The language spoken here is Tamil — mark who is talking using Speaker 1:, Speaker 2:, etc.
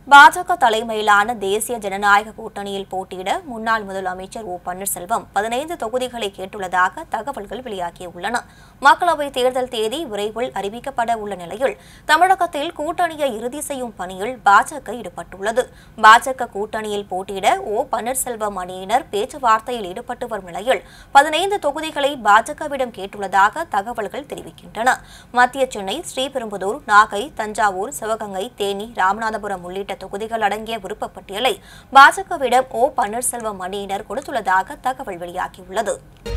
Speaker 1: பாஜக தலைமையிலான தேசிய ஜனநாயக கூட்டணியில் போட்டியிட முன்னாள் முதலமைச்சர் ஓ பன்னீர்செல்வம் பதினைந்து தொகுதிகளை கேட்டுள்ளதாக தகவல்கள் வெளியாகியுள்ளன மக்களவைத் தேர்தல் தேதி விரைவில் அறிவிக்கப்பட உள்ள நிலையில் தமிழகத்தில் கூட்டணியை இறுதி செய்யும் பணியில் பாஜக ஈடுபட்டுள்ளது பாஜக கூட்டணியில் போட்டியிட ஓ பன்னீர்செல்வம் அணியினர் பேச்சுவார்த்தையில் ஈடுபட்டு வரும் நிலையில் பதினைந்து தொகுதிகளை பாஜகவிடம் கேட்டுள்ளதாக தகவல்கள் தெரிவிக்கின்றன மத்திய சென்னை ஸ்ரீபெரும்புதூர் நாகை தஞ்சாவூர் சிவகங்கை தேனி ராமநாதபுரம் உள்ளிட்ட தொகுதிகள் அடங்கிய விருப்பப் பட்டியலை பாஜகவிடம் ஓ பன்னீர்செல்வம் அணியினர் கொடுத்துள்ளதாக தகவல் வெளியாகியுள்ளது